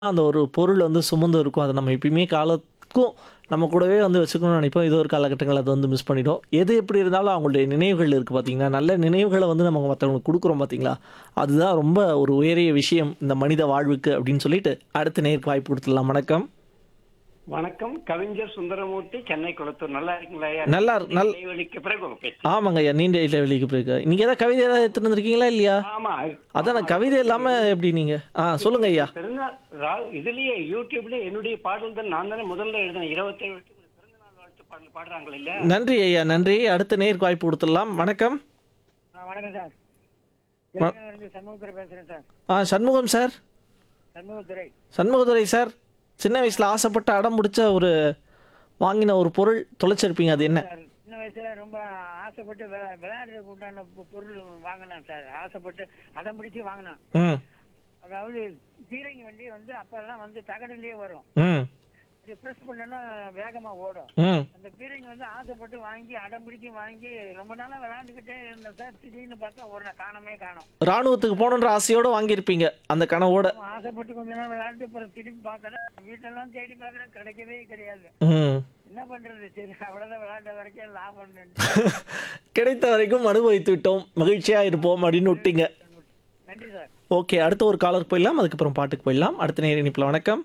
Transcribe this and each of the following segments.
அந்த ஒரு பொருள் வந்து சுமந்து இருக்கும். அத நம்ம எப்பயுமே காலத்துக்கும் நம்ம கூடவே வந்து வச்சுக்கணும்னு நினைப்போம். ஏதோ ஒரு காலகட்டங்கள்ல அத வந்து மிஸ் பண்ணிட்டோம். எது எப்படி இருந்தாலும் அவங்களுடைய நினைவுகள் இருக்கு பார்த்தீங்களா? நல்ல நினைவுகள வந்து நம்ம மத்தவங்களுக்கு குடுக்குறோம் பார்த்தீங்களா? அதுதான் ரொம்ப ஒரு உயரிய விஷயம் இந்த மனித வாழ்வுக்கு அப்படின்னு சொல்லிட்டு, அடுத்த நேயருக்கு வாய்ப்பு குடுத்துடலாம். வணக்கம். வணக்கம் கவிஞர் சுந்தரமூர்த்தி சென்னை குளத்தூர் நல்லா இருக்கீங்களா ஐயா? நல்லா இரு- நல் இடைவெளிக்கு பிறகு உங்க பேச்சு ஆமாங்க ஐயா. நீண்ட இடைவெளிக்கு பிறகு. நீங்க ஏதாவது கவிதை ஏதாவது எடுத்துட்டு வந்திருக்கீங்களா இல்லையா? ஆமா அதான் நான் கவிதை இல்லாம எப்படி நீங்க? ஆ சொல்லுங்க ஐயா. பிறந்தநாள் ரா- இதுலயே யூடியூப்ல என்னுடைய பாடல் தான் நான் தானே முதல்ல எழுதினேன் இருபத்தேழு பிறந்தநாள் வாழ்த்து பாடல் பாடுறாங்களே இல்ல நன்றி ஐயா. நன்றி. அடுத்த நேயருக்கு வாய்ப்பு குடுத்துடலாம். வணக்கம். வணக்கம் சார் வ- இருந்து சண்முகத்துறை பேசுறேன் சார் ஆ சண்முகம் சார். சண்முகத்துறை சண்முகதுரை சார். சின்ன வயசுல ஆசைப்பட்டு அடம் பிடிச்ச ஒரு வாங்கின ஒரு பொருள் தொலைச்சிருப்பீங்க. அது என்ன? சார் சின்ன வயசுல ரொம்ப ஆசைப்பட்டு விளா- விளையாடுறதுக்கு உண்டான பொ- பொருள் வாங்கினேன் சார் ஆசைப்பட்டு அடம் பிடிச்சு வாங்கினேன் ம். அதாவது பீரங்கி வண்டி வந்து அப்பெல்லாம் வந்து தகடுலயே வரும் ம். இது ப்ரெஸ் பண்ணோன்னா வேகமா ஓடும் ம். அந்த பீரங்கி வந்து ஆசைப்பட்டு வாங்கி அடம் பிடிச்சு வாங்கி ரொம்ப நாளா விளையாண்டுக்கிட்டே இருந்தேன் சார் திடீர்னு பார்த்தா ஒரு நாள் காணமே காணும் ராணுவத்துக்கு போகணுன்ற ஆசையோட வாங்கியிருப்பீங்க. அந்த கனவோட. ஆசைப்பட்டு கொஞ்ச நாள் விளையாண்டு அப்புறம் திரும்பி பார்க்கறேன் வீட்டெல்லாம் தேடி பார்க்கறேன் கிடைக்கவே கிடையாது ம். என்ன பண்றது சரி அவ்வளவுதான் விளையாண்ட வரைக்கும் லாபம் கிடைத்த வரைக்கும் அனுபவித்து விட்டோம். மகிழ்ச்சியா இருப்போம் அப்படின்னு விட்டீங்க. நன்றி சார் ஓகே. அடுத்த ஒரு காலருக்கு போயிடலாம். அதுக்கப்புறம் பாட்டுக்கு போயிடலாம். அடுத்த நேயர் இணைப்புல வணக்கம்.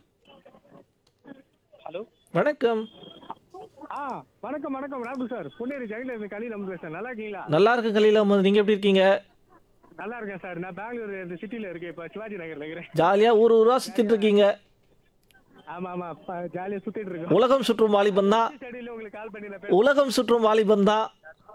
ஹலோ வணக்கம். ஆ வணக்கம் வணக்கம் ராகுல் சார் பொன்னேரி ஜெகல இருந்து கலி நம்ம பேசுறேன் நல்லா இருக்கீங்களா நல்லா இருக்கு கலீல் அஹமது. நீங்க எப்படி இருக்கீங்க? நல்லா இருக்கேன் சார் நான் பெங்களூர் இந்த சிட்டில இருக்கேன் இப்ப சிவாஜி நகர்ல இருக்கிறேன் ஜாலியா ஊர் ஊரா சுத்திட்டு இருக்கீங்க. ஆமா ஆமா ஜாலியா சுத்திட்டு இருக்கேன் உலகம் சுற்றும் வாலிபன் தான். ஸ்டடியில உங்களுக்கு கால் பண்ணி நான் பேசுறேன் உலகம் சுற்றும் வாலிபன் தான்.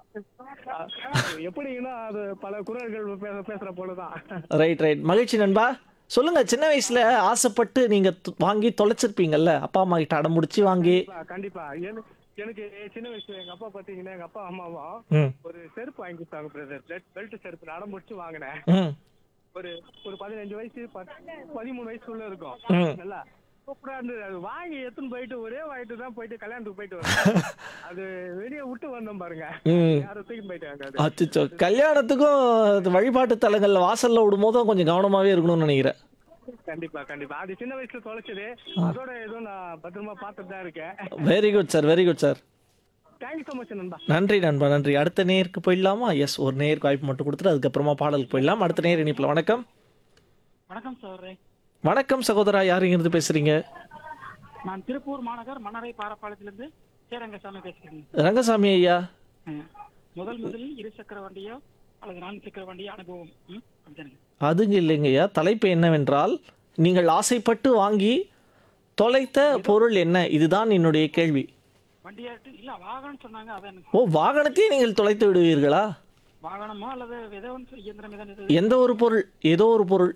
எப்படின்னா அது பல குரல்கள் பேச பேசுற போலதான் ரைட் ரைட் மகிழ்ச்சி நண்பா சொல்லுங்க சின்ன வயசுல ஆசைப்பட்டு நீங்க து- வாங்கி தொலைச்சிருப்பீங்கல்ல அப்பா அம்மா கிட்ட அடம் முடிச்சு வாங்கி கண்டிப்பா, கண்டிப்பா எனக்கு எனக்கு சின்ன வயசுல எங்க அப்பா பாத்தீங்கன்னா எங்க அப்பா அம்மாவும் ம், ஒரு செருப்பு வாங்கி கொடுத்தாங்க பிரதர் பெல்ட் செருப்பு அடம் முடிச்சு வாங்கினேன் ம், ஒரு ஒரு பதினஞ்சு வயசு பத்- பதிமூணு வயசுக்குள்ள இருக்கும் ம். நல்லா சூப்பரா இருந்தது அது வாங்கி எடுத்துன்னு போயிட்டு ஒரே வாங்கிட்டு தான் போயிட்டு கல்யாணத்துக்கு போயிட்டு வந்தேன் அது வெளியே விட்டு வந்தோம் பாருங்க ம். யாரும் தூக்கி போயிட்டாங்க அது அச்சச்சோ கல்யாணத்துக்கும் இது வழிபாட்டு தலங்கள்ல வாசல்ல விடும்போதும் கொஞ்சம் கவனமாவே இருக்கணும்னு நினைக்கிறேன் கண்டிப்பா கண்டிப்பா அது சின்ன வயசுல தொலைச்சது அதோட ஏதோ நான் பத்திரமா பார்த்துட்டு தான் இருக்கேன் very good sir very good sir thank you so much நண்பா நன்றி நண்பா நன்றி அடுத்த நேருக்கு போயிடலாமா எஸ் ஒரு நேருக்கு வாய்ப்பு மட்டும் கொடுத்துட்டு அதுக்கப்புறமா பாடலுக்கு போயிடலாம் அடுத்த நேர் இணைப்பில் வணக்கம் வணக்கம் சார் வணக்கம் சகோதரா யார் இங்கிருந்து பேசுறீங்க நான் திருப்பூர் மாநகர் மன்னரை பாரப்பாளையத்திலிருந்து சேரங்கசாமி பேசுகிறேன் ரங்கசாமி ஐயா ம். முதல் முதலில் இரு சக்கர வண்டியோ அல்லது நான்கு சக்கர வண்டியோ அனுபவம் ம், அப்படிதானுங்க அதுங்க இல்லைங்கய்யா தலைப்பு என்னவென்றால் நீங்கள் ஆசைப்பட்டு வாங்கி தொலைத்த பொருள் என்ன இதுதான் என்னுடைய கேள்வி வண்டியாட்டு இல்ல வாகனம் சொன்னாங்க அதான் எனக்கு ஓ வாகனத்தையே நீங்கள் தொலைத்து விடுவீர்களா வாகனமோ அல்லது ஏதோ ஒன்று இயந்திரம் ஏதாவது எந்த ஒரு பொருள் ஏதோ ஒரு பொருள்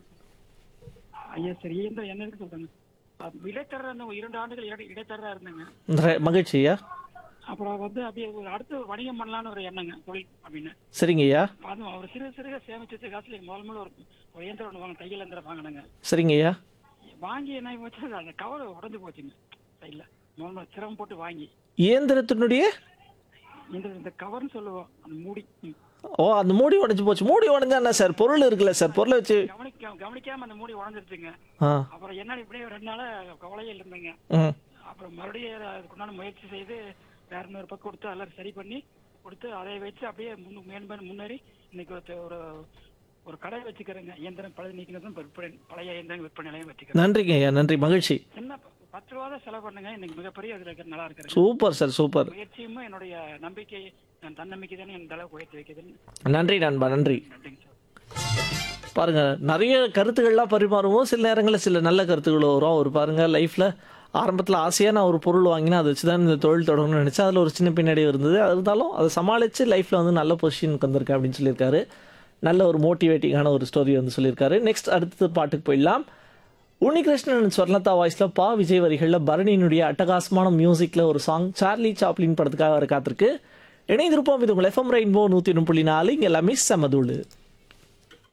ஐயா சரி இயந்திரம் என்ன இருக்கு சொல்றாங்க அஹ், இடைத்தரகர் இருந்த ஒரு இரண்டு ஆண்டுகள் இடை இடைத்தரகரா இருந்தாங்க ர- மகிழ்ச்சி ஐயா அப்புறம் வந்து அப்படியே ஒரு அடுத்து வணிகம் பண்ணலாம்னு ஒரு எண்ணங்க தொழில் அப்படின்னு சரிங்க ஐயா அதுவும் அவர் சிறு சிறுக சேமிச்சு வச்ச காசுல முதல் முதல்ல ஒரு ஒரு இயந்திரம் ஒன்று வாங்க தையல் இயந்திரம் வாங்கினாங்க சரிங்க ஐயா வாங்கி என்ன ஆகி போச்சு அந்த கவர் உடஞ்சு போச்சுங்க சைடில் முதல்ல சிரமம் போட்டு வாங்கி இயந்திரத்தினுடைய இந்த இந்த கவர்னு சொல்லுவோம் அந்த மூடி ம். ஓ அந்த மூடி உடைஞ்சு போச்சு மூடி உடைஞ்சா என்ன சார் பொருள் இருக்குல்ல சார் பொருளை வச்சு கவனிக்க கவனிக்காம அந்த மூடி உடஞ்சிருச்சுங்க ஆ அப்புறம் என்ன இப்படியே ரெண்டு நாளா கவலையில் இருந்தேங்க ம் அப்புறம் மறுபடியும் அதுக்குண்டான முயற்சி செய்து வேற இன்னொரு பக்கம் கொடுத்து எல்லாம் சரி பண்ணி கொடுத்து அதை வச்சு அப்படியே முன்னு மேன்மேன் முன்னேறி இன்னைக்கு ஒரு ஒரு ஒரு கடை வச்சுக்கிறேங்க இயந்திரம் பழைய நீக்கினதும் விற்பனை பழைய இயந்திரம் விற்பனை நிலையம் வச்சுக்கிறேன் நன்றிங்க ஐயா நன்றி மகிழ்ச்சி சின்ன ப- பத்து ரூபா தான் செலவு பண்ணுங்க இன்னைக்கு மிகப்பெரிய இதுல இருக்க நல்லா இருக்கிறேன் சூப்பர் சார் சூப்பர் முயற்சியும் என்னுடைய நம்பிக்கை என் தன்னம்பிக்கை தானே இந்த அளவுக்கு உயர்த்தி வைக்குதுன்னு நன்றி நண்பா நன்றி நன்றிங்க சார் பாருங்க நிறைய கருத்துக்கள்லாம் பரிமாறுவோம் சில நேரங்களில் சில நல்ல கருத்துக்கள் வரும் ஒரு பாருங்க லைஃப்ல ஆரம்பத்தில் ஆசையாக நான் ஒரு பொருள் வாங்கினா அதை வச்சு தான் இந்த தொழில் தொடங்கணும்னு நினச்சேன் அதில் ஒரு சின்ன பின்னாடி இருந்தது அது இருந்தாலும் அதை சமாளித்து லைஃப்பில் வந்து நல்ல பொசிஷனுக்கு வந்திருக்கேன் அப்படின்னு சொல்லியிருக்காரு நல்ல ஒரு மோட்டிவேட்டிங்கான ஒரு ஸ்டோரி வந்து சொல்லியிருக்காரு நெக்ஸ்ட் அடுத்த பாட்டுக்கு போயிடலாம் உன்னிகிருஷ்ணன் ஸ்வர்ணதா வாய்ஸில் பா விஜய் வரிகளில் பரணியினுடைய அட்டகாசமான மியூசிக்கில் ஒரு சாங் சார்லி சாப்ளின் படத்துக்காக வர காத்திருக்கு இணைந்திருப்போம் இது உங்கள் எஃப்எம் ரெயின்போ நூற்றி ஒன்று புள்ளி நாலு இங்கே எல்லாமே செமதூள்